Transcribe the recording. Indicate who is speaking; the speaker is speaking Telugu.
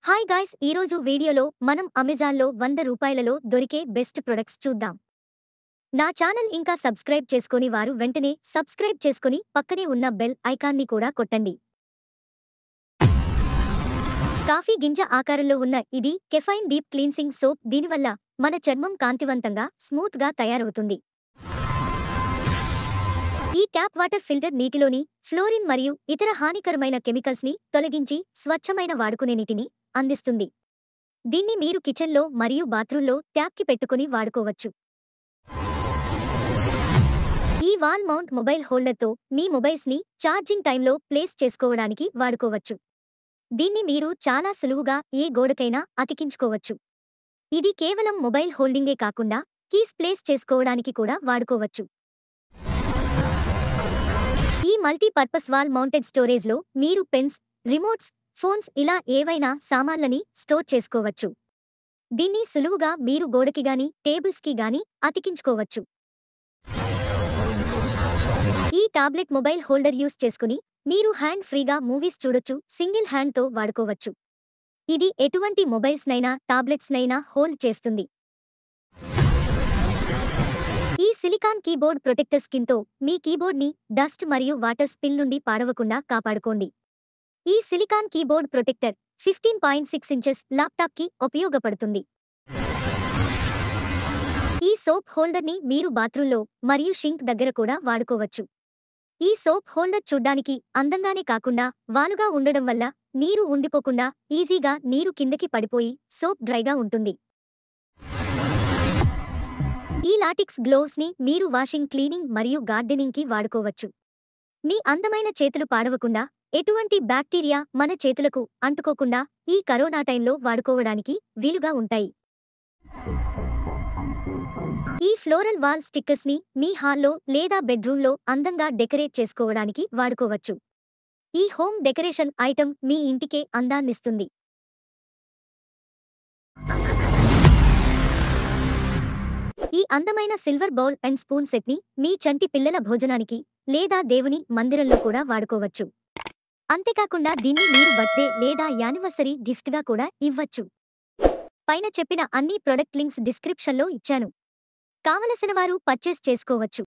Speaker 1: హాయ్ గాయ్స్ ఈరోజు వీడియోలో మనం అమెజాన్లో వంద రూపాయలలో దొరికే బెస్ట్ ప్రొడక్ట్స్ చూద్దాం నా ఛానల్ ఇంకా సబ్స్క్రైబ్ చేసుకొని వారు వెంటనే సబ్స్క్రైబ్ చేసుకొని పక్కనే ఉన్న బెల్ ఐకాన్ని కూడా కొట్టండి కాఫీ గింజ ఆకారంలో ఉన్న ఇది కెఫైన్ డీప్ క్లీన్సింగ్ సోప్ దీనివల్ల మన చర్మం కాంతివంతంగా స్మూత్ గా తయారవుతుంది ఈ ట్యాప్ వాటర్ ఫిల్టర్ నీటిలోని ఫ్లోరిన్ మరియు ఇతర హానికరమైన కెమికల్స్ ని తొలగించి స్వచ్ఛమైన వాడుకునే నీటిని అందిస్తుంది దీన్ని మీరు కిచెన్లో మరియు బాత్రూంలో ట్యాప్కి పెట్టుకుని వాడుకోవచ్చు ఈ వాల్ మౌంట్ మొబైల్ హోల్డర్తో మీ మొబైల్స్ ని ఛార్జింగ్ టైంలో ప్లేస్ చేసుకోవడానికి వాడుకోవచ్చు దీన్ని మీరు చాలా సులువుగా ఏ గోడకైనా అతికించుకోవచ్చు ఇది కేవలం మొబైల్ హోల్డింగే కాకుండా కీస్ ప్లేస్ చేసుకోవడానికి కూడా వాడుకోవచ్చు ఈ మల్టీపర్పస్ వాల్ మౌంటెడ్ స్టోరేజ్ లో మీరు పెన్స్ రిమోట్స్ ఫోన్స్ ఇలా ఏవైనా సామాన్లని స్టోర్ చేసుకోవచ్చు దీన్ని సులువుగా మీరు గోడకి గాని టేబుల్స్ కి గాని అతికించుకోవచ్చు ఈ టాబ్లెట్ మొబైల్ హోల్డర్ యూస్ చేసుకుని మీరు హ్యాండ్ ఫ్రీగా మూవీస్ చూడొచ్చు సింగిల్ హ్యాండ్ తో వాడుకోవచ్చు ఇది ఎటువంటి మొబైల్స్ నైనా టాబ్లెట్స్ నైనా హోల్డ్ చేస్తుంది ఈ సిలికాన్ కీబోర్డ్ ప్రొటెక్టర్ స్కిన్ తో మీ కీబోర్డ్ ని డస్ట్ మరియు వాటర్ స్పిల్ నుండి పాడవకుండా కాపాడుకోండి ఈ silicone keyboard protector fifteen point six inches laptop కి ఉపయోగపడుతుంది ఈ సోప్ హోల్డర్ ని మీరు బాత్రూంలో మరియు షింక్ దగ్గర కూడా వాడుకోవచ్చు ఈ సోప్ హోల్డర్ చూడ్డానికి అందంగానే కాకుండా వాలుగా ఉండడం వల్ల నీరు ఉండిపోకుండా ఈజీగా నీరు కిందకి పడిపోయి సోప్ డ్రైగా ఉంటుంది ఈ లాటిక్స్ గ్లోవ్స్ ని మీరు వాషింగ్ క్లీనింగ్ మరియు గార్డెనింగ్ కి వాడుకోవచ్చు మీ అందమైన చేతులు పాడవకుండా ఎటువంటి బ్యాక్టీరియా మన చేతులకు అంటుకోకుండా ఈ కరోనా టైంలో వాడుకోవడానికి వీలుగా ఉంటాయి ఈ ఫ్లోరల్ వాల్ స్టిక్కర్స్ ని మీ హాల్లో లేదా బెడ్రూమ్లో అందంగా డెకరేట్ చేసుకోవడానికి వాడుకోవచ్చు ఈ హోమ్ డెకరేషన్ ఐటమ్ మీ ఇంటికే అందాన్నిస్తుంది ఈ అందమైన silver bowl and spoon set ని మీ చంటి పిల్లల భోజనానికి లేదా దేవుని మందిరంలో కూడా వాడుకోవచ్చు అంతేకాకుండా దీన్ని మీరు బర్త్డే లేదా యానివర్సరీ గిఫ్ట్ గా కూడా ఇవ్వచ్చు పైన చెప్పిన అన్ని ప్రొడక్ట్ లింక్స్ డిస్క్రిప్షన్ లో ఇచ్చాను కావలసిన వారు పర్చేస్ చేసుకోవచ్చు